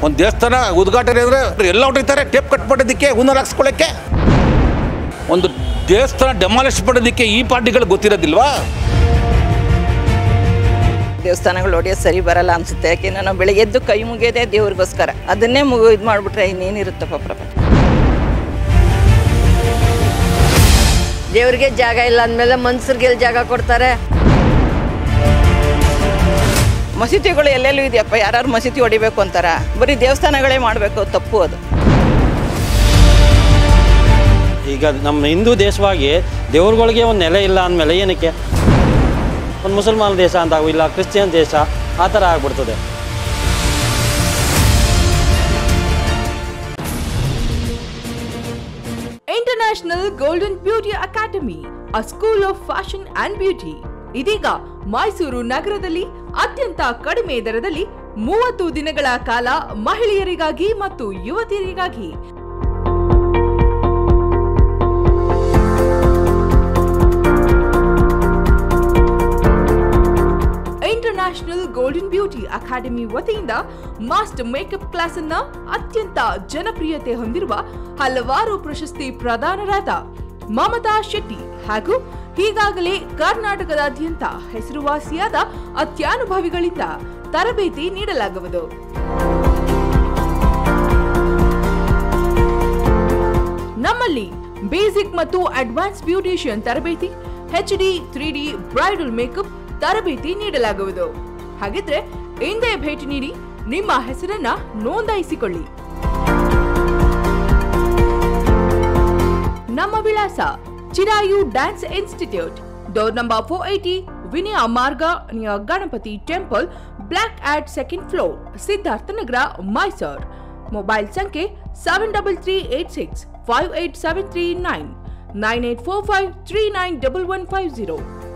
ಒಂದು ದೇವಸ್ಥಾನ ಉದ್ಘಾಟನೆ ಅಂದರೆ ಎಲ್ಲ ಹೊಟ್ಟಿರ್ತಾರೆ ಟೇಪ್ ಕಟ್ ಮಾಡೋದಕ್ಕೆ ಹುನ್ನರ್ ಹಾಕ್ಸ್ಕೊಳ್ಳೋಕ್ಕೆ ಒಂದು ದೇವಸ್ಥಾನ ಡೆಮಾಲಿಷ್ ಮಾಡೋದಕ್ಕೆ ಈ ಪಾರ್ಟಿಗಳು ಗೊತ್ತಿರೋದಿಲ್ವಾ ದೇವಸ್ಥಾನಗಳು ಹೊಡೆಯೋದು ಸರಿ ಬರಲ್ಲ ಅನ್ಸುತ್ತೆ ಯಾಕೆಂದ್ರೆ ನಾವು ಬೆಳಿಗ್ಗೆ ಎದ್ದು ಕೈ ಮುಗಿಯೋದೇ ದೇವ್ರಿಗೋಸ್ಕರ ಅದನ್ನೇ ಮುಗು ಇದು ಮಾಡಿಬಿಟ್ರೆ ಇನ್ನೇನಿರುತ್ತಪ್ಪ ಪ್ರಪಂಚ ದೇವ್ರಿಗೆ ಜಾಗ ಇಲ್ಲ ಅಂದಮೇಲೆ ಮನ್ಸರಿಗೆ ಎಲ್ಲಿ ಜಾಗ ಕೊಡ್ತಾರೆ ಮಸೀದಿಗಳು ಎಲ್ಲೆಲ್ಲೂ ಇದೆಯಪ್ಪ ಯಾರು ಮಸೀದಿ ಹೊಡಿಬೇಕು ಅಂತಾರ ಬರೀ ದೇವಸ್ಥಾನಗಳೇ ಮಾಡಬೇಕು ತಪ್ಪು ಅದು ಈಗ ನಮ್ಮ ಹಿಂದೂ ದೇಶವಾಗಿ ದೇವ್ರುಗಳಿಗೆ ಒಂದು ನೆಲೆ ಇಲ್ಲ ಅಂದಮೇಲೆ ಏನಕ್ಕೆ ಒಂದು ಮುಸಲ್ಮಾನ ದೇಶ ಅಂತ ಆಗು ಇಲ್ಲ ಕ್ರಿಶ್ಚಿಯನ್ ದೇಶ ಆ ಥರ ಆಗ್ಬಿಡ್ತದೆ international golden beauty academy uh school of fashion and beauty ಇದೀಗ ಮೈಸೂರು ನಗರದಲ್ಲಿ ಅತ್ಯಂತ ಕಡಿಮೆ ದರದಲ್ಲಿ ಮೂವತ್ತು ದಿನಗಳ ಕಾಲ ಮಹಿಳೆಯರಿಗಾಗಿ ಮತ್ತು ಯುವತಿಯರಿಗಾಗಿ ಇಂಟರ್ನ್ಯಾಷನಲ್ ಗೋಲ್ಡನ್ ಬ್ಯೂಟಿ ಅಕಾಡೆಮಿ ವತಿಯಿಂದ ಮಾಸ್ಟರ್ ಮೇಕಪ್ ಕ್ಲಾಸ್ ಅನ್ನ ಅತ್ಯಂತ ಜನಪ್ರಿಯತೆ ಹೊಂದಿರುವ ಹಲವಾರು ಪ್ರಶಸ್ತಿ ಪ್ರದಾನರಾದ ಮಮತಾ ಶೆಟ್ಟಿ ಹಾಗೂ ಈಗಾಗಲೇ ಕರ್ನಾಟಕದಾದ್ಯಂತ ಹೆಸರುವಾಸಿಯಾದ ಅತ್ಯಾನುಭವಿಗಳಿಂದ ತರಬೇತಿ ನೀಡಲಾಗುವುದು ನಮ್ಮಲ್ಲಿ ಬೇಸಿಕ್ ಮತ್ತು ಅಡ್ವಾನ್ಸ್ ಬ್ಯೂಟಿಷಿಯನ್ ತರಬೇತಿ H D three D bridal makeup ತರಬೇತಿ ನೀಡಲಾಗುವುದು ಹಾಗಿದ್ರೆ ಹಿಂದೆ ಭೇಟಿ ನೀಡಿ ನಿಮ್ಮ ಹೆಸರನ್ನ ನೋಂದಾಯಿಸಿಕೊಳ್ಳಿ ನಮ್ಮ ವಿಳಾಸ Chirayu dance institute door number four eighty Vinaya Marga near Ganapati temple block at second floor Siddhartha Nagara Mysore mobile ಸಂಖ್ಯೆ seven double three eight six five eight seven three nine nine eight four five three nine double one five zero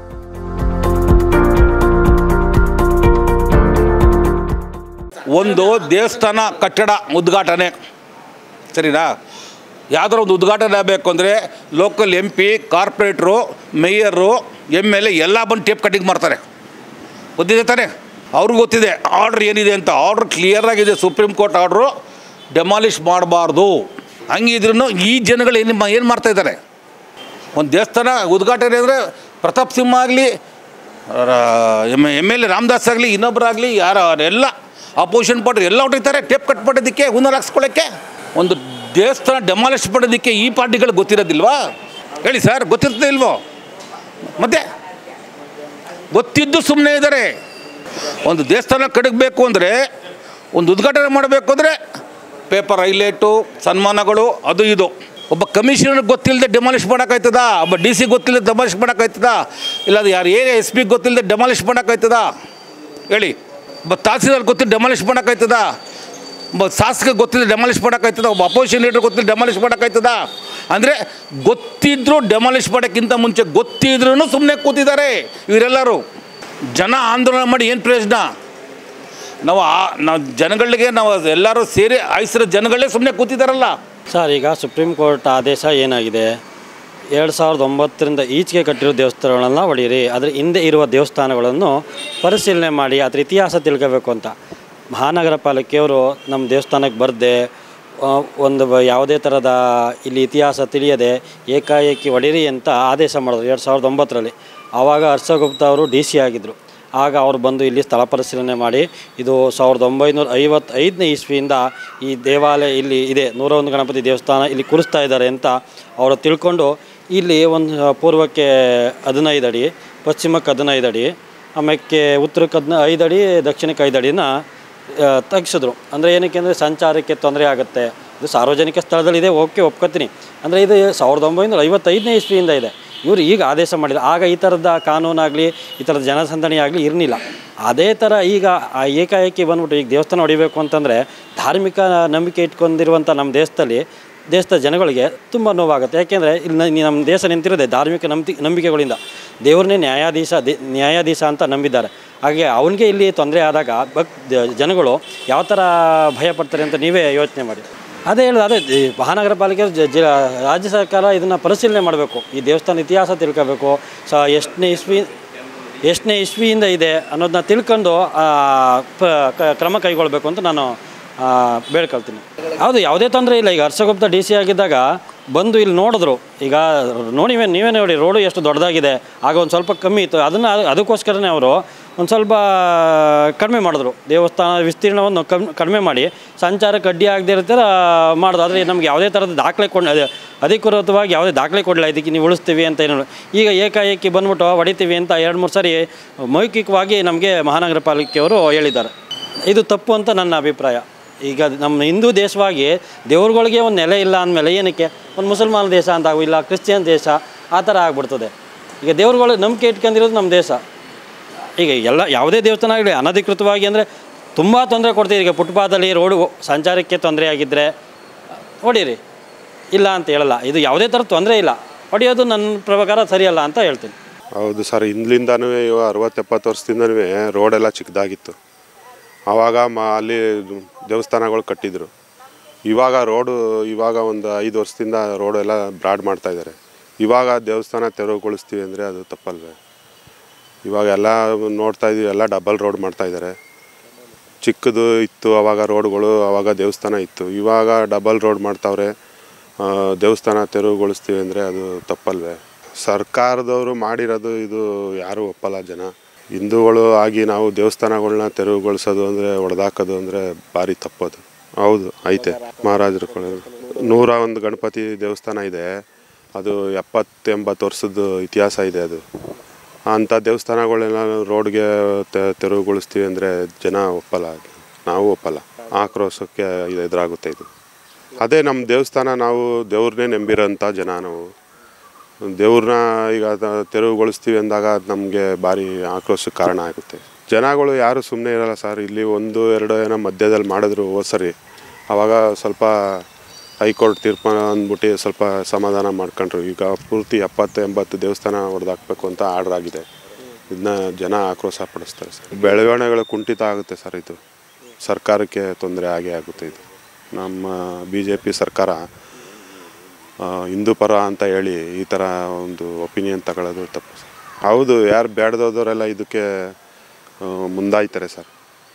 ಒಂದು ದೇವಸ್ಥಾನ ಕಟ್ಟಡ ಉದ್ಘಾಟನೆ ಸರಿನಾ ಯಾವ್ದಾರ ಒಂದು ಉದ್ಘಾಟನೆ ಆಗಬೇಕು ಅಂದರೆ ಲೋಕಲ್ ಎಂ ಪಿ ಕಾರ್ಪೊರೇಟ್ರು ಮೇಯರು ಎಮ್ ಎಲ್ ಎ ಎಲ್ಲ ಬಂದು ಟೇಪ್ ಕಟ್ಟಿಂಗ್ ಮಾಡ್ತಾರೆ ಗೊತ್ತಿದೆ ತಾನೆ ಅವ್ರಿಗೆ ಗೊತ್ತಿದೆ ಆರ್ಡ್ರ್ ಏನಿದೆ ಅಂತ ಆರ್ಡ್ರ್ ಕ್ಲಿಯರ್ ಆಗಿದೆ ಸುಪ್ರೀಂ ಕೋರ್ಟ್ ಆರ್ಡ್ರು ಡೆಮಾಲಿಷ್ ಮಾಡಬಾರ್ದು ಹಂಗಿದ್ರೂ ಈ ಜನಗಳು ಏನು ಏನು ಮಾಡ್ತಾ ಇದ್ದಾರೆ ಒಂದು ದೇವಸ್ಥಾನ ಉದ್ಘಾಟನೆ ಅಂದರೆ ಪ್ರತಾಪ್ ಸಿಂಹ ಆಗಲಿ M M L A Ramdas ಆಗಲಿ ಇನ್ನೊಬ್ಬರಾಗಲಿ ಯಾರು ಅವರೆಲ್ಲ ಅಪೋಸಿಷನ್ ಪಾರ್ಟಿ ಎಲ್ಲ ಹೊಟ್ಟಿರ್ತಾರೆ ಟೇಪ್ ಕಟ್ ಮಾಡೋದಕ್ಕೆ ಹುನ್ನರ್ ಹಾಕ್ಸ್ಕೊಳ್ಳೋಕ್ಕೆ ಒಂದು ದೇವಸ್ಥಾನ ಡೆಮಾಲಿಷ್ ಮಾಡೋದಕ್ಕೆ ಈ ಪಾರ್ಟಿಗಳು ಗೊತ್ತಿರೋದಿಲ್ವಾ ಹೇಳಿ ಸರ್ ಗೊತ್ತಿರ್ತದೆ ಇಲ್ವೋ ಮತ್ತೆ ಗೊತ್ತಿದ್ದು ಸುಮ್ಮನೆ ಇದ್ದಾರೆ ಒಂದು ದೇವಸ್ಥಾನ ಕಡಗಬೇಕು ಅಂದರೆ ಒಂದು ಉದ್ಘಾಟನೆ ಮಾಡಬೇಕು ಅಂದರೆ ಪೇಪರ್ ಹೈಲೈಟು ಸನ್ಮಾನಗಳು ಅದು ಇದು ಒಬ್ಬ ಕಮಿಷನರ್ ಗೊತ್ತಿಲ್ಲದೆ ಡೆಮಾಲಿಷ್ ಮಾಡೋಕ್ಕಾಯ್ತದ ಒಬ್ಬ ಡಿ ಸಿ ಗೊತ್ತಿಲ್ಲದೆ ಡೆಮಾಲಿಷ್ ಮಾಡೋಕ್ಕಾಯ್ತದ ಇಲ್ಲ ಅದು ಯಾರು ಏ ಎಸ್ ಪಿ ಗೊತ್ತಿಲ್ಲದೆ ಡೆಮಾಲಿಷ್ ಮಾಡೋಕ್ಕಾಯ್ತದ ಹೇಳಿ ಒಬ್ಬ ತಹಸೀಲ್ದಾರ್ ಗೊತ್ತಿಲ್ಲ ಡೆಮಾಲಿಷ್ ಮಾಡೋಕ್ಕಾಯ್ತದ ಒಬ್ಬ ಶಾಸಕ ಗೊತ್ತಿಲ್ಲ ಡೆಮಾಲಿಷ್ ಮಾಡೋಕ್ಕಾಯ್ತದ ಒಬ್ಬ ಅಪೋಸಿಷನ್ ಲೀಡರ್ ಗೊತ್ತಿಲ್ಲ ಡೆಮಾಲಿಷ್ ಮಾಡೋಕ್ಕಾಯ್ತದ ಅಂದರೆ ಗೊತ್ತಿದ್ದರೂ ಡೆಮಾಲಿಷ್ ಮಾಡೋಕ್ಕಿಂತ ಮುಂಚೆ ಗೊತ್ತಿದ್ರೂ ಸುಮ್ಮನೆ ಕೂತಿದ್ದಾರೆ ಇವರೆಲ್ಲರೂ ಜನ ಆಂದೋಲನ ಮಾಡಿ ಏನು ಪ್ರಯೋಜನ ನಾವು ಆ ನಾವು ಜನಗಳಿಗೆ ನಾವು ಎಲ್ಲರೂ ಸೇರಿ ಆಯ್ಸಿರೋ ಜನಗಳೇ ಸುಮ್ಮನೆ ಕೂತಿದ್ದಾರಲ್ಲ ಸರ್ ಈಗ ಸುಪ್ರೀಂ ಕೋರ್ಟ್ ಆದೇಶ ಏನಾಗಿದೆ ಎರಡು ಸಾವಿರದ ಒಂಬತ್ತರಿಂದ ಈಚೆಗೆ ಕಟ್ಟಿರೋ ದೇವಸ್ಥಾನಗಳನ್ನ ಹೊಡೀರಿ ಅದರ ಹಿಂದೆ ಇರುವ ದೇವಸ್ಥಾನಗಳನ್ನು ಪರಿಶೀಲನೆ ಮಾಡಿ ಅದರ ಇತಿಹಾಸ ತಿಳ್ಕೋಬೇಕು ಅಂತ ಮಹಾನಗರ ಪಾಲಿಕೆಯವರು ನಮ್ಮ ದೇವಸ್ಥಾನಕ್ಕೆ ಬರದೆ ಒಂದು ಬ- ಯಾವುದೇ ಥರದ ಇಲ್ಲಿ ಇತಿಹಾಸ ತಿಳಿಯದೆ ಏಕಾಏಕಿ ಹೊಡೀರಿ ಅಂತ ಆದೇಶ ಮಾಡಿದ್ರು ಎರಡು ಸಾವಿರದ ಒಂಬತ್ತರಲ್ಲಿ ಆವಾಗ ಹರ್ಷಗುಪ್ತ ಅವರು ಡಿ ಸಿ ಆಗಿದ್ದರು ಆಗ ಅವರು ಬಂದು ಇಲ್ಲಿ ಸ್ಥಳ ಪರಿಶೀಲನೆ ಮಾಡಿ ಇದು ಸಾವಿರದ ಒಂಬೈನೂರ ಐವತ್ತೈದನೇ ಇಸ್ವಿಯಿಂದ ಈ ದೇವಾಲಯ ಇಲ್ಲಿ ಇದೆ ನೂರ ಒಂದು ಗಣಪತಿ ದೇವಸ್ಥಾನ ಇಲ್ಲಿ ಕೂರಿಸ್ತಾ ಇದ್ದಾರೆ ಅಂತ ಅವರು ತಿಳ್ಕೊಂಡು ಇಲ್ಲಿ ಒಂದು ಪೂರ್ವಕ್ಕೆ ಹದಿನೈದು ಅಡಿ ಪಶ್ಚಿಮಕ್ಕೆ ಹದಿನೈದು ಅಡಿ ಆಮೇಲೆ ಉತ್ತರಕ್ಕೆ ಹದಿನ ಐದು ಅಡಿ ದಕ್ಷಿಣಕ್ಕೆ ಐದು ಅಡಿನ ಆ, ತೆಗ್ಸಿದ್ರು ಅಂದರೆ ಏನಕ್ಕೆ ಅಂದರೆ ಸಂಚಾರಕ್ಕೆ ತೊಂದರೆ ಆಗುತ್ತೆ ಇದು ಸಾರ್ವಜನಿಕ ಸ್ಥಳದಲ್ಲಿದೆ ಓಕೆ ಒಪ್ಕೋತೀನಿ ಅಂದರೆ ಇದು ಸಾವಿರದ ಒಂಬೈನೂರ ಐವತ್ತೈದನೇ ಇಸ್ವಿಯಿಂದ ಇದೆ ಇವರು ಈಗ ಆದೇಶ ಮಾಡಿದ್ರು ಆಗ ಈ ಥರದ ಕಾನೂನಾಗಲಿ ಈ ಥರದ ಜನಸಂದಣಿ ಆಗಲಿ ಇರಲಿಲ್ಲ ಅದೇ ಥರ ಈಗ ಆ ಏಕಾಏಕಿ ಬಂದ್ಬಿಟ್ಟು ಈಗ ದೇವಸ್ಥಾನ ಹೊಡಿಬೇಕು ಅಂತಂದರೆ ಧಾರ್ಮಿಕ ನಂಬಿಕೆ ಇಟ್ಕೊಂಡಿರುವಂಥ ನಮ್ಮ ದೇಶದಲ್ಲಿ ದೇಶದ ಜನಗಳಿಗೆ ತುಂಬ ನೋವಾಗುತ್ತೆ ಯಾಕೆಂದರೆ ಇಲ್ಲಿ ನ- ನಮ್ಮ ದೇಶ ನಿಂತಿರೋದೆ ಧಾರ್ಮಿಕ ನಂಬಿ ನಂಬಿಕೆಗಳಿಂದ ದೇವ್ರನ್ನೇ ನ್ಯಾಯಾಧೀಶ ದೇ- ನ್ಯಾಯಾಧೀಶ ಅಂತ ನಂಬಿದ್ದಾರೆ ಹಾಗೆ ಅವನಿಗೆ ಇಲ್ಲಿ ತೊಂದರೆ ಆದಾಗ ಭಕ್ ದ- ಜನಗಳು ಯಾವ ಥರ ಭಯ ಪಡ್ತಾರೆ ಅಂತ ನೀವೇ ಯೋಚನೆ ಮಾಡಿ ಅದೇ ಹೇಳೋದು ಅದೇ ಈ ಮಹಾನಗರ ಪಾಲಿಕೆ ಜ- ಜ ರಾಜ್ಯ ಸರ್ಕಾರ ಇದನ್ನು ಪರಿಶೀಲನೆ ಮಾಡಬೇಕು ಈ ದೇವಸ್ಥಾನ ಇತಿಹಾಸ ತಿಳ್ಕೋಬೇಕು ಸ ಎಷ್ಟನೇ ಇಸ್ವಿ ಎಷ್ಟನೇ ಇಸ್ವಿಯಿಂದ ಇದೆ ಅನ್ನೋದನ್ನ ತಿಳ್ಕೊಂಡು ಆ, ಪ- ಕ- ಕ್ರಮ ಕೈಗೊಳ್ಳಬೇಕು ಅಂತ ನಾನು ಆ, ಬೇಡ್ಕೊಳ್ತೀನಿ ಹೌದು ಯಾವುದೇ ತೊಂದರೆ ಇಲ್ಲ ಈಗ ಹರ್ಷಗುಪ್ತ ಡಿ ಸಿ ಆಗಿದ್ದಾಗ ಬಂದು ಇಲ್ಲಿ ನೋಡಿದ್ರು ಈಗ ನೋಡಿವೆ ನೀವೇ ನೋಡಿ ರೋಡು ಎಷ್ಟು ದೊಡ್ಡದಾಗಿದೆ ಆಗ ಒಂದು ಸ್ವಲ್ಪ ಕಮ್ಮಿ ಇತ್ತು ಅದನ್ನು ಅದಕ್ಕೋಸ್ಕರನೇ ಅವರು ಒಂದು ಸ್ವಲ್ಪ ಕಡಿಮೆ ಮಾಡಿದ್ರು ದೇವಸ್ಥಾನ ವಿಸ್ತೀರ್ಣವನ್ನು ಕಮ್ ಕಡಿಮೆ ಮಾಡಿ ಸಂಚಾರಕ್ಕೆ ಅಡ್ಡಿ ಆಗದೆ ಇರೋ ಥರ ಮಾಡಿದ್ರು ಆದರೆ ನಮ್ಗೆ ಯಾವುದೇ ಥರದ ದಾಖಲೆ ಕೊಡ ಅದೇ ಅಧಿಕೃತವಾಗಿ ಯಾವುದೇ ದಾಖಲೆ ಕೊಡಲಿಲ್ಲ ಇದಕ್ಕೆ ನೀವು ಉಳಿಸ್ತೀವಿ ಅಂತ ಏನು ಈಗ ಏಕಾಏಕಿ ಬಂದ್ಬಿಟ್ಟು ಹೊಡಿತೀವಿ ಅಂತ ಎರಡು ಮೂರು ಸಾರಿ ಮೌಖಿಕವಾಗಿ ನಮಗೆ ಮಹಾನಗರ ಪಾಲಿಕೆಯವರು ಹೇಳಿದ್ದಾರೆ ಇದು ತಪ್ಪು ಅಂತ ನನ್ನ ಅಭಿಪ್ರಾಯ ಈಗ ನಮ್ಮ ಹಿಂದೂ ದೇಶವಾಗಿ ದೇವ್ರುಗಳಿಗೆ ಒಂದು ನೆಲೆ ಇಲ್ಲ ಅಂದಮೇಲೆ ಏನಕ್ಕೆ ಒಂದು ಮುಸಲ್ಮಾನ ದೇಶ ಅಂತ ಆಗು ಇಲ್ಲ ಕ್ರಿಶ್ಚಿಯನ್ ದೇಶ ಆ ಥರ ಆಗ್ಬಿಡ್ತದೆ ಈಗ ದೇವ್ರುಗಳು ನಂಬಿಕೆ ಇಟ್ಕೊಂಡಿರೋದು ನಮ್ಮ ದೇಶ ಈಗ ಎಲ್ಲ ಯಾವುದೇ ದೇವಸ್ಥಾನ ಆಗಲಿ ಅನಧಿಕೃತವಾಗಿ ಅಂದರೆ ತುಂಬ ತೊಂದರೆ ಕೊಡ್ತೀವಿ ಈಗ ಫುಟ್ಪಾತಲ್ಲಿ ರೋಡು ಸಂಚಾರಕ್ಕೆ ತೊಂದರೆ ಆಗಿದ್ದರೆ ಹೊಡೀರಿ ಇಲ್ಲ ಅಂತ ಹೇಳಲ್ಲ ಇದು ಯಾವುದೇ ಥರ ತೊಂದರೆ ಇಲ್ಲ ಹೊಡೆಯೋದು ನನ್ನ ಪ್ರಕಾರ ಸರಿಯಲ್ಲ ಅಂತ ಹೇಳ್ತೀನಿ ಹೌದು ಸರ್ ಹಿಂದ್ಲಿಂದನೂ ಇವಾಗ ಅರವತ್ತು ಎಪ್ಪತ್ತು ವರ್ಷದಿಂದನೂ ರೋಡೆಲ್ಲ ಚಿಕ್ಕದಾಗಿತ್ತು ಆವಾಗ ಮ ಅಲ್ಲಿ ದೇವಸ್ಥಾನಗಳು ಕಟ್ಟಿದ್ರು ಇವಾಗ ರೋಡು ಇವಾಗ ಒಂದು ಐದು ವರ್ಷದಿಂದ ರೋಡು ಎಲ್ಲ ಬ್ರಾಡ್ ಮಾಡ್ತಾ ಇದ್ದಾರೆ ಇವಾಗ ದೇವಸ್ಥಾನ ತೆರವುಗೊಳಿಸ್ತೀವಿ ಅಂದರೆ ಅದು ತಪ್ಪಲ್ವೇ ಇವಾಗ ಎಲ್ಲ ನೋಡ್ತಾ ಇದೀವಿ ಎಲ್ಲ ಡಬಲ್ ರೋಡ್ ಮಾಡ್ತಾ ಇದ್ದಾರೆ ಚಿಕ್ಕದು ಇತ್ತು ಅವಾಗ ರೋಡ್ಗಳು ಅವಾಗ ದೇವಸ್ಥಾನ ಇತ್ತು ಇವಾಗ ಡಬಲ್ ರೋಡ್ ಮಾಡ್ತಾವ್ರೆ ಆ, ದೇವಸ್ಥಾನ ತೆರವುಗೊಳಿಸ್ತೀವಿ ಅಂದರೆ ಅದು ತಪ್ಪಲ್ವೇ ಸರ್ಕಾರದವರು ಮಾಡಿರೋದು ಇದು ಯಾರೂ ಒಪ್ಪಲ್ಲ ಜನ ಹಿಂದೂಗಳು ಆಗಿ ನಾವು ದೇವಸ್ಥಾನಗಳನ್ನ ತೆರವುಗೊಳಿಸೋದು ಅಂದರೆ ಹೊಡೆದಾಕೋದು ಅಂದರೆ ಭಾರಿ ತಪ್ಪದು ಹೌದು ಐತೆ ಮಹಾರಾಜರು ಕೊಡೋದು. ನೂರ ಒಂದು ಗಣಪತಿ ದೇವಸ್ಥಾನ ಇದೆ ಅದು ಎಪ್ಪತ್ತು ಎಂಬತ್ತು ವರ್ಷದ ಇತಿಹಾಸ ಇದೆ ಅದು ಅಂಥ ದೇವಸ್ಥಾನಗಳೆಲ್ಲ ರೋಡ್ಗೆ ತೆ- ತೆರವುಗೊಳಿಸ್ತೀವಿ ಅಂದರೆ ಜನ ಒಪ್ಪಲ್ಲ ನಾವು ಒಪ್ಪಲ್ಲ ಆಕ್ರೋಶಕ್ಕೆ ಇದು ಎದುರಾಗುತ್ತೆ ಇದು ಅದೇ ನಮ್ಮ ದೇವಸ್ಥಾನ ನಾವು ದೇವ್ರನ್ನೇ ನಂಬಿರೋಂಥ ಜನ ನಾವು ದೇವ್ರನ್ನ ಈಗ ಅದ- ತೆರವುಗೊಳಿಸ್ತೀವಿ ಅಂದಾಗ ಅದು ನಮಗೆ ಭಾರಿ ಆಕ್ರೋಶಕ್ಕೆ ಕಾರಣ ಆಗುತ್ತೆ ಜನಗಳು ಯಾರು ಸುಮ್ಮನೆ ಇರಲ್ಲ ಸರ್ ಇಲ್ಲಿ ಒಂದು ಎರಡು ಏನೋ ಮಧ್ಯದಲ್ಲಿ ಮಾಡಿದ್ರು ಹೋದ್ ಸರಿ ಆವಾಗ ಸ್ವಲ್ಪ ಹೈಕೋರ್ಟ್ ತೀರ್ಪು ಅಂದ್ಬಿಟ್ಟು ಸ್ವಲ್ಪ ಸಮಾಧಾನ ಮಾಡ್ಕೊಂಡ್ರು ಈಗ ಪೂರ್ತಿ ಎಪ್ಪತ್ತು ಎಂಬತ್ತು ದೇವಸ್ಥಾನ ಹೊಡೆದಾಕ್ಬೇಕು ಅಂತ ಆರ್ಡರ್ ಆಗಿದೆ ಇದನ್ನ ಜನ ಆಕ್ರೋಶ ಪಡಿಸ್ತಾರೆ ಸರ್ ಬೆಳವಣಿಗೆಗಳು ಕುಂಠಿತ ಆಗುತ್ತೆ ಸರ್ ಇದು ಸರ್ಕಾರಕ್ಕೆ ತೊಂದರೆ ಆಗೇ ಆಗುತ್ತೆ ಇದು ನಮ್ಮ ಬಿ ಜೆ ಪಿ ಸರ್ಕಾರ ಆ, ಹಿಂದೂ ಪರ ಅಂತ ಹೇಳಿ ಈ ಥರ ಒಂದು ಒಪಿನಿಯನ್ ತಗೊಳ್ಳೋದು ತಪ್ಪು ಸರ್ ಹೌದು ಯಾರು ಬೇಡದೋದವರೆಲ್ಲ ಇದಕ್ಕೆ ಆ, ಮುಂದಾಯ್ತಾರೆ ಸರ್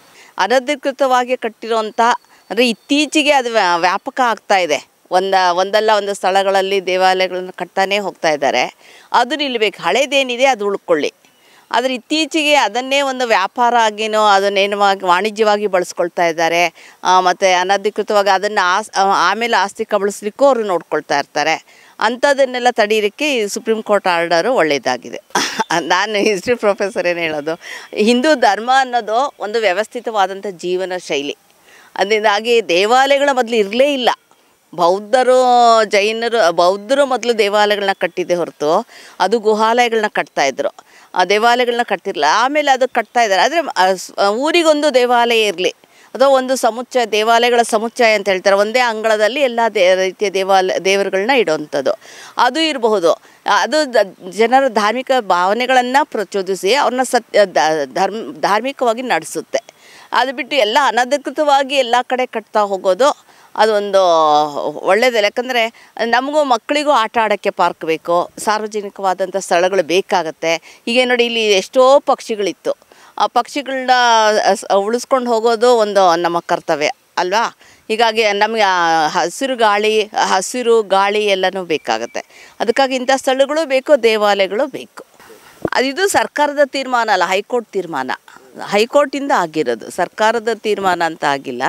ಅನಧಿಕೃತವಾಗಿ ಕಟ್ಟಿರುವಂಥ ಅಂದರೆ ಇತ್ತೀಚೆಗೆ ಅದು ವ್ಯಾ- ವ್ಯಾಪಕ ಆಗ್ತಾ ಇದೆ ಒಂದ ಒಂದಲ್ಲ ಒಂದು ಸ್ಥಳಗಳಲ್ಲಿ ದೇವಾಲಯಗಳನ್ನು ಕಟ್ತಾನೇ ಹೋಗ್ತಾ ಇದ್ದಾರೆ ಅದು ನಿಲ್ಲಬೇಕು ಹಳೇದೇನಿದೆ ಅದು ಉಳ್ಕೊಳ್ಳಿ ಆದರೆ ಇತ್ತೀಚೆಗೆ ಅದನ್ನೇ ಒಂದು ವ್ಯಾಪಾರ ಆಗಿನೋ ಅದನ್ನೇನು ವಾಣಿಜ್ಯವಾಗಿ ಬಳಸ್ಕೊಳ್ತಾ ಇದ್ದಾರೆ ಮತ್ತು ಅನಧಿಕೃತವಾಗಿ ಅದನ್ನು ಆಸ್ ಆ- ಆಮೇಲೆ ಆಸ್ತಿ ಕಬಳಿಸ್ಲಿಕ್ಕೂ ಅವರು ನೋಡ್ಕೊಳ್ತಾ ಇರ್ತಾರೆ ಅಂಥದನ್ನೆಲ್ಲ ತಡೀಲಿಕ್ಕೆ ಈ ಸುಪ್ರೀಂ ಕೋರ್ಟ್ ಆರ್ಡರು ಒಳ್ಳೆಯದಾಗಿದೆ ನಾನು ಹಿಸ್ಟ್ರಿ ಪ್ರೊಫೆಸರ್ ಏನು ಹೇಳೋದು ಹಿಂದೂ ಧರ್ಮ ಅನ್ನೋದು ಒಂದು ವ್ಯವಸ್ಥಿತವಾದಂಥ ಜೀವನ ಶೈಲಿ ಅದರಿಂದಾಗಿ ದೇವಾಲಯಗಳ ಮೊದಲು ಇರಲೇ ಇಲ್ಲ ಬೌದ್ಧರು ಜೈನರು ಬೌದ್ಧರು ಮೊದಲು ದೇವಾಲಯಗಳನ್ನ ಕಟ್ಟಿದ್ದೆ ಹೊರತು ಅದು ಗುಹಾಲಯಗಳನ್ನ ಕಟ್ತಾ ಇದ್ರು ಆ ದೇವಾಲಯಗಳನ್ನ ಕಟ್ತಿರಲಿಲ್ಲ ಆಮೇಲೆ ಅದು ಕಟ್ತಾ ಇದ್ದಾರೆ ಆದರೆ ಊರಿಗೊಂದು ದೇವಾಲಯ ಇರಲಿ ಅಥವಾ ಒಂದು ಸಮುಚ್ಚಯ ದೇವಾಲಯಗಳ ಸಮುಚ್ಚಯ ಅಂತ ಹೇಳ್ತಾರೆ ಒಂದೇ ಅಂಗಳದಲ್ಲಿ ಎಲ್ಲ ದೇ ರೀತಿಯ ದೇವಾಲಯ ದೇವರುಗಳನ್ನ ಇಡುವಂಥದ್ದು ಅದು ಇರಬಹುದು ಅದು ದ- ಜನರ ಧಾರ್ಮಿಕ ಭಾವನೆಗಳನ್ನು ಪ್ರಚೋದಿಸಿ ಅವ್ರನ್ನ ಸತ್ಯ ದ- ಧರ್ಮ ಧಾರ್ಮಿಕವಾಗಿ ನಡೆಸುತ್ತೆ ಅದು ಬಿಟ್ಟು ಎಲ್ಲ ಅನಧಿಕೃತವಾಗಿ ಎಲ್ಲ ಕಡೆ ಕಟ್ತಾ ಹೋಗೋದು ಅದೊಂದು ಒಳ್ಳೆಯದಿಲ್ಲ ಯಾಕಂದರೆ ನಮಗೂ ಮಕ್ಕಳಿಗೂ ಆಟ ಆಡೋಕ್ಕೆ ಪಾರ್ಕ್ ಬೇಕು ಸಾರ್ವಜನಿಕವಾದಂಥ ಸ್ಥಳಗಳು ಬೇಕಾಗತ್ತೆ ಹೀಗೆ ನೋಡಿ ಇಲ್ಲಿ ಎಷ್ಟೋ ಪಕ್ಷಿಗಳಿತ್ತು ಆ ಪಕ್ಷಿಗಳನ್ನ ಉಳಿಸ್ಕೊಂಡು ಹೋಗೋದು ಒಂದು ನಮ್ಮ ಕರ್ತವ್ಯ ಅಲ್ವಾ ಹೀಗಾಗಿ ನಮಗೆ ಆ ಹಸಿರು ಗಾಳಿ ಹಸಿರು ಗಾಳಿ ಎಲ್ಲನೂ ಬೇಕಾಗತ್ತೆ ಅದಕ್ಕಾಗಿ ಇಂಥ ಸ್ಥಳಗಳು ಬೇಕು ದೇವಾಲಯಗಳು ಬೇಕು ಅದಿದು ಸರ್ಕಾರದ ತೀರ್ಮಾನ ಅಲ್ಲ ಹೈಕೋರ್ಟ್ ತೀರ್ಮಾನ ಹೈಕೋರ್ಟಿಂದ ಆಗಿರೋದು ಸರ್ಕಾರದ ತೀರ್ಮಾನ ಅಂತ ಆಗಿಲ್ಲ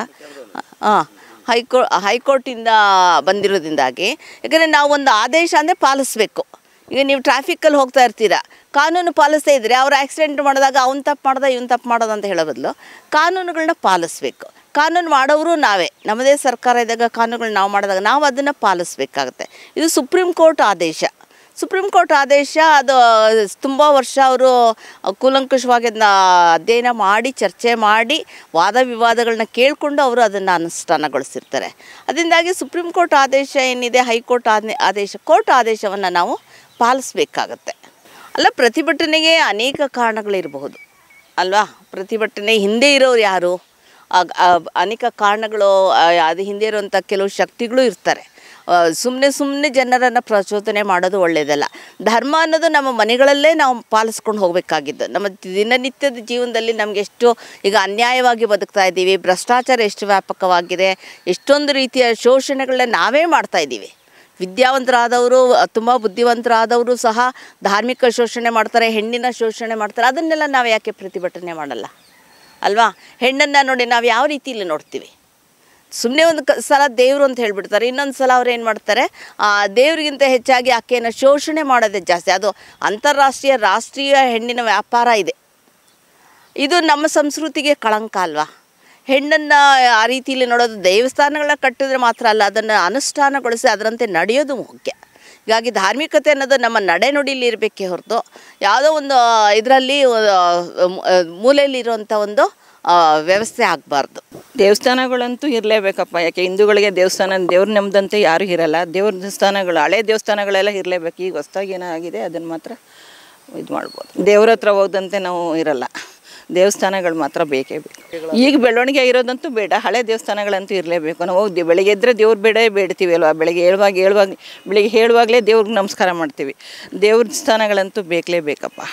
ಹಾಂ ಹೈಕೋ ಹೈಕೋರ್ಟಿಂದ ಬಂದಿರೋದ್ರಿಂದಾಗಿ ಯಾಕಂದರೆ ನಾವು ಒಂದು ಆದೇಶ ಅಂದರೆ ಪಾಲಿಸ್ಬೇಕು ಈಗ ನೀವು ಟ್ರಾಫಿಕ್ಕಲ್ಲಿ ಹೋಗ್ತಾ ಇರ್ತೀರಾ ಕಾನೂನು ಪಾಲಿಸ್ತಾ ಇದ್ದರೆ ಅವ್ರು ಆಕ್ಸಿಡೆಂಟ್ ಮಾಡಿದಾಗ ಅವ್ನು ತಪ್ಪು ಮಾಡ್ದ ಇವ್ನು ತಪ್ಪು ಮಾಡೋದು ಅಂತ ಹೇಳೋ ಬದಲು ಕಾನೂನುಗಳನ್ನ ಪಾಲಿಸ್ಬೇಕು ಕಾನೂನು ಮಾಡೋರು ನಾವೇ ನಮ್ಮದೇ ಸರ್ಕಾರ ಇದ್ದಾಗ ಕಾನೂನುಗಳು ನಾವು ಮಾಡಿದಾಗ ನಾವು ಅದನ್ನು ಪಾಲಿಸ್ಬೇಕಾಗತ್ತೆ ಇದು ಸುಪ್ರೀಂ ಕೋರ್ಟ್ ಆದೇಶ ಸುಪ್ರೀಂ ಕೋರ್ಟ್ ಆದೇಶ ಅದು ತುಂಬ ವರ್ಷ ಅವರು ಕೂಲಂಕುಷವಾಗಿ ಅದನ್ನ ಅಧ್ಯಯನ ಮಾಡಿ ಚರ್ಚೆ ಮಾಡಿ ವಾದ ವಿವಾದಗಳನ್ನ ಕೇಳಿಕೊಂಡು ಅವರು ಅದನ್ನು ಅನುಷ್ಠಾನಗೊಳಿಸಿರ್ತಾರೆ ಅದರಿಂದಾಗಿ ಸುಪ್ರೀಂ ಕೋರ್ಟ್ ಆದೇಶ ಏನಿದೆ ಹೈಕೋರ್ಟ್ ಆದ ಆದೇಶ ಕೋರ್ಟ್ ಆದೇಶವನ್ನು ನಾವು ಪಾಲಿಸ್ಬೇಕಾಗತ್ತೆ ಅಲ್ಲ ಪ್ರತಿಭಟನೆಗೆ ಅನೇಕ ಕಾರಣಗಳಿರಬಹುದು ಅಲ್ವಾ ಪ್ರತಿಭಟನೆ ಹಿಂದೆ ಇರೋರು ಯಾರು ಆಗ್- ಆ- ಅನೇಕ ಕಾರಣಗಳು ಆ, ಅದು ಹಿಂದೆ ಇರುವಂಥ ಕೆಲವು ಶಕ್ತಿಗಳು ಇರ್ತಾರೆ ಸುಮ್ಮನೆ ಸುಮ್ಮನೆ ಜನರನ್ನು ಪ್ರಚೋದನೆ ಮಾಡೋದು ಒಳ್ಳೆಯದಲ್ಲ ಧರ್ಮ ಅನ್ನೋದು ನಮ್ಮ ಮನೆಗಳಲ್ಲೇ ನಾವು ಪಾಲಿಸ್ಕೊಂಡು ಹೋಗಬೇಕಾಗಿದ್ದು ನಮ್ಮ ದಿನನಿತ್ಯದ ಜೀವನದಲ್ಲಿ ನಮಗೆ ಎಷ್ಟು ಈಗ ಅನ್ಯಾಯವಾಗಿ ಬದುಕ್ತಾ ಇದ್ದೀವಿ ಭ್ರಷ್ಟಾಚಾರ ಎಷ್ಟು ವ್ಯಾಪಕವಾಗಿದೆ ಎಷ್ಟೊಂದು ರೀತಿಯ ಶೋಷಣೆಗಳನ್ನ ನಾವೇ ಮಾಡ್ತಾ ಇದ್ದೀವಿ ವಿದ್ಯಾವಂತರಾದವರು ತುಂಬ ಬುದ್ಧಿವಂತರಾದವರು ಸಹ ಧಾರ್ಮಿಕ ಶೋಷಣೆ ಮಾಡ್ತಾರೆ ಹೆಣ್ಣಿನ ಶೋಷಣೆ ಮಾಡ್ತಾರೆ ಅದನ್ನೆಲ್ಲ ನಾವು ಯಾಕೆ ಪ್ರತಿಭಟನೆ ಮಾಡಲ್ಲ ಅಲ್ವಾ ಹೆಣ್ಣನ್ನು ನೋಡಿ ನಾವು ಯಾವ ರೀತಿಯಲ್ಲಿ ನೋಡ್ತೀವಿ ಸುಮ್ಮನೆ ಒಂದು ಕ ಸಲ ದೇವರು ಅಂತ ಹೇಳ್ಬಿಡ್ತಾರೆ ಇನ್ನೊಂದು ಸಲ ಅವ್ರು ಏನು ಮಾಡ್ತಾರೆ ಆ, ದೇವರಿಗಿಂತ ಹೆಚ್ಚಾಗಿ ಆಕೆಯನ್ನು ಶೋಷಣೆ ಮಾಡೋದೇ ಜಾಸ್ತಿ ಅದು ಅಂತಾರಾಷ್ಟ್ರೀಯ ರಾಷ್ಟ್ರೀಯ ಹೆಣ್ಣಿನ ವ್ಯಾಪಾರ ಇದೆ ಇದು ನಮ್ಮ ಸಂಸ್ಕೃತಿಗೆ ಕಳಂಕ ಅಲ್ವಾ ಹೆಣ್ಣನ್ನು ಆ ರೀತಿಯಲ್ಲಿ ನೋಡೋದು ದೇವಸ್ಥಾನಗಳನ್ನ ಕಟ್ಟಿದ್ರೆ ಮಾತ್ರ ಅಲ್ಲ ಅದನ್ನು ಅನುಷ್ಠಾನಗೊಳಿಸಿ ಅದರಂತೆ ನಡೆಯೋದು ಮುಖ್ಯ ಹೀಗಾಗಿ ಧಾರ್ಮಿಕತೆ ಅನ್ನೋದು ನಮ್ಮ ನಡೆನುಡಿಲಿ ಇರಬೇಕೇ ಹೊರತು ಯಾವುದೋ ಒಂದು ಇದರಲ್ಲಿ ಮೂಲೆಯಲ್ಲಿರುವಂಥ ಒಂದು ಆ, ವ್ಯವಸ್ಥೆ ಆಗಬಾರ್ದು ದೇವಸ್ಥಾನಗಳಂತೂ ಇರಲೇಬೇಕಪ್ಪ ಯಾಕೆ ಹಿಂದೂಗಳಿಗೆ ದೇವಸ್ಥಾನ ದೇವ್ರ ನೆಮ್ಮದಂತೆ ಯಾರೂ ಇರಲ್ಲ ದೇವ್ರ ದೇವಸ್ಥಾನಗಳು ಹಳೆ ದೇವಸ್ಥಾನಗಳೆಲ್ಲ ಇರಲೇಬೇಕು ಈಗ ಹೊಸ್ದಾಗಿ ಏನಾಗಿದೆ ಅದನ್ನು ಮಾತ್ರ ಇದು ಮಾಡ್ಬೋದು ದೇವ್ರ ಹತ್ರ ಹೋದಂತೆ ನಾವು ಇರಲ್ಲ ದೇವಸ್ಥಾನಗಳು ಮಾತ್ರ ಬೇಕೇ ಬೇಕು ಈಗ ಬೆಳವಣಿಗೆ ಇರೋದಂತೂ ಬೇಡ ಹಳೆ ದೇವಸ್ಥಾನಗಳಂತೂ ಇರಲೇಬೇಕು ನಾವು ಹೋಗಿ ಬೆಳಿಗ್ಗೆ ಎದ್ದರೆ ದೇವ್ರ ಬೇಡ ಬೇಡ್ತೀವಿ ಅಲ್ವಾ ಬೆಳಿಗ್ಗೆ ಹೇಳುವಾಗ ಹೇಳುವಾಗ ಬೆಳಿಗ್ಗೆ ಹೇಳುವಾಗಲೇ ದೇವ್ರಿಗೆ ನಮಸ್ಕಾರ ಮಾಡ್ತೀವಿ ದೇವ್ರ ಸ್ಥಾನಗಳಂತೂ ಬೇಕೇ ಬೇಕಪ್ಪ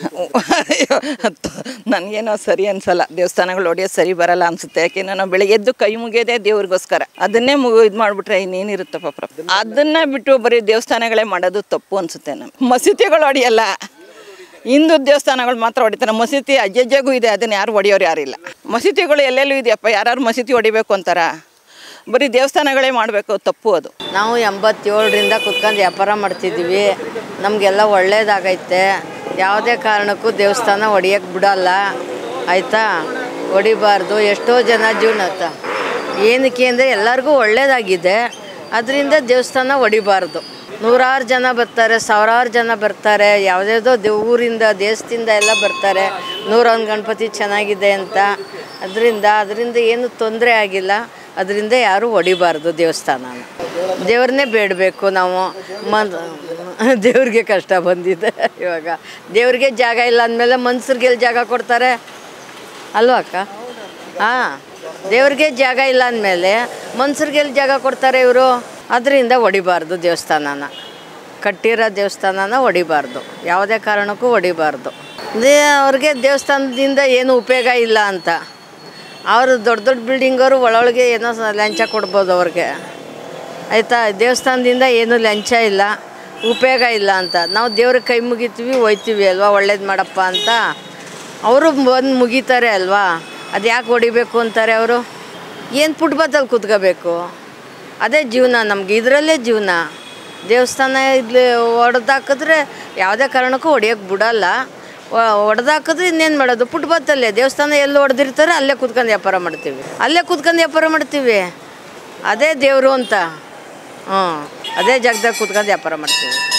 ನನಗೇನೋ ಸರಿ ಅನ್ಸಲ್ಲ ದೇವಸ್ಥಾನಗಳು ಹೊಡೆಯೋದು ಸರಿ ಬರಲ್ಲ ಅನ್ಸುತ್ತೆ ಯಾಕೆ ನಾವು ಬೆಳಿಗ್ಗೆ ಎದ್ದು ಕೈ ಮುಗಿಯೋದೇ ದೇವ್ರಿಗೋಸ್ಕರ ಅದನ್ನೇ ಮುಗು ಇದು ಮಾಡಿಬಿಟ್ರೆ ಇನ್ನೇನಿರುತ್ತಪ್ಪ ಪ್ರ ಅದನ್ನ ಬಿಟ್ಟು ಬರೀ ದೇವಸ್ಥಾನಗಳೇ ಮಾಡೋದು ತಪ್ಪು ಅನ್ಸುತ್ತೆ ನಮ್ಗೆ ಮಸೀದಿಗಳು ಹೊಡೆಯಲ್ಲ ಹಿಂದೂ ದೇವಸ್ಥಾನಗಳು ಮಾತ್ರ ಹೊಡಿತಾರೆ ಮಸೀದಿ ಅಜ್ಜಜ್ಜಗೂ ಇದೆ ಅದನ್ನ ಯಾರು ಹೊಡೆಯೋರು ಯಾರಿಲ್ಲ ಮಸೀದಿಗಳು ಎಲ್ಲೆಲ್ಲೂ ಇದೆಯಪ್ಪ ಯಾರು ಮಸೀದಿ ಹೊಡಿಬೇಕು ಅಂತಾರ ಬರೀ ದೇವಸ್ಥಾನಗಳೇ ಮಾಡಬೇಕು ತಪ್ಪು ಅದು ನಾವು ಎಂಬತ್ತೇಳರಿಂದ ಕುತ್ಕೊಂಡು ವ್ಯಾಪಾರ ಮಾಡ್ತಿದ್ದೀವಿ ನಮಗೆಲ್ಲ ಒಳ್ಳೇದಾಗೈತೆ ಯಾವುದೇ ಕಾರಣಕ್ಕೂ ದೇವಸ್ಥಾನ ಹೊಡಿಯೋಕ್ಕೆ ಬಿಡಲ್ಲ ಆಯಿತಾ ಹೊಡಿಬಾರ್ದು ಎಷ್ಟೋ ಜನ ಜೀವನ ಆಯ್ತಾ ಏನಕ್ಕೆ ಅಂದರೆ ಎಲ್ಲರಿಗೂ ಒಳ್ಳೇದಾಗಿದೆ ಅದರಿಂದ ದೇವಸ್ಥಾನ ಹೊಡಿಬಾರ್ದು ನೂರಾರು ಜನ ಬರ್ತಾರೆ ಸಾವಿರಾರು ಜನ ಬರ್ತಾರೆ ಯಾವುದ್ಯಾವುದೋ ದೇ ಊರಿಂದ ದೇಶದಿಂದ ಎಲ್ಲ ಬರ್ತಾರೆ ನೂರೊಂದು ಗಣಪತಿ ಚೆನ್ನಾಗಿದೆ ಅಂತ ಅದರಿಂದ ಅದರಿಂದ ಏನು ತೊಂದರೆ ಆಗಿಲ್ಲ ಅದರಿಂದ ಯಾರೂ ಹೊಡಿಬಾರ್ದು ದೇವಸ್ಥಾನನ ದೇವ್ರನ್ನೇ ಬೇಡಬೇಕು ನಾವು ಮ ದೇವ್ರಿಗೆ ಕಷ್ಟ ಬಂದಿದೆ ಇವಾಗ ದೇವ್ರಿಗೆ ಜಾಗ ಇಲ್ಲ ಅಂದಮೇಲೆ ಮನ್ಸರಿಗೆ ಎಲ್ಲಿ ಜಾಗ ಕೊಡ್ತಾರೆ ಅಲ್ವಾ ಅಕ್ಕ ಹಾಂ ದೇವ್ರಿಗೆ ಜಾಗ ಇಲ್ಲ ಅಂದಮೇಲೆ ಮನ್ಸರಿಗೆ ಎಲ್ಲಿ ಜಾಗ ಕೊಡ್ತಾರೆ ಇವರು ಅದರಿಂದ ಹೊಡಿಬಾರ್ದು ದೇವಸ್ಥಾನನ ಕಟ್ಟಿರೋ ದೇವಸ್ಥಾನನ ಹೊಡಿಬಾರ್ದು ಯಾವುದೇ ಕಾರಣಕ್ಕೂ ಹೊಡಿಬಾರ್ದು ದೇ ಅವ್ರಿಗೆ ದೇವಸ್ಥಾನದಿಂದ ಏನು ಉಪಯೋಗ ಇಲ್ಲ ಅಂತ ಅವರು ದೊಡ್ಡ ದೊಡ್ಡ ಬಿಲ್ಡಿಂಗವರು ಒಳೊಳಗೆ ಏನೋ ಸ- ಲಂಚ ಕೊಡ್ಬೋದು ಅವ್ರಿಗೆ ಆಯಿತಾ ದೇವಸ್ಥಾನದಿಂದ ಏನು ಲಂಚ ಇಲ್ಲ ಉಪಯೋಗ ಇಲ್ಲ ಅಂತ ನಾವು ದೇವ್ರಿಗೆ ಕೈ ಮುಗಿತೀವಿ ಹೋಯ್ತೀವಿ ಅಲ್ವಾ ಒಳ್ಳೇದು ಮಾಡಪ್ಪ ಅಂತ ಅವರು ಬಂದು ಮುಗಿತಾರೆ ಅಲ್ವಾ ಅದು ಯಾಕೆ ಹೊಡಿಬೇಕು ಅಂತಾರೆ ಅವರು ಏನು ಫುಟ್ಪಾತಲ್ಲಿ ಕೂತ್ಕೋಬೇಕು ಅದೇ ಜೀವನ ನಮ್ಗೆ ಇದರಲ್ಲೇ ಜೀವನ ದೇವಸ್ಥಾನ ಇಲ್ಲಿ ಹೊಡೆದಾಕಿದ್ರೆ ಯಾವುದೇ ಕಾರಣಕ್ಕೂ ಹೊಡಿಯೋಕ್ಕೆ ಬಿಡಲ್ಲ ಹೊಡೆದಾಕಿದ್ರೆ ಇನ್ನೇನು ಮಾಡೋದು ಫುಟ್ಪಾತಲ್ಲೇ ದೇವಸ್ಥಾನ ಎಲ್ಲಿ ಹೊಡೆದಿರ್ತಾರೆ ಅಲ್ಲೇ ಕೂತ್ಕೊಂಡು ವ್ಯಾಪಾರ ಮಾಡ್ತೀವಿ ಅಲ್ಲೇ ಕೂತ್ಕೊಂಡು ವ್ಯಾಪಾರ ಮಾಡ್ತೀವಿ ಅದೇ ದೇವರು ಅಂತ ಹ್ಞೂ ಅದೇ ಜಾಗದಾಗ ಕೂತ್ಕೊಂಡು ವ್ಯಾಪಾರ ಮಾಡ್ತೀವಿ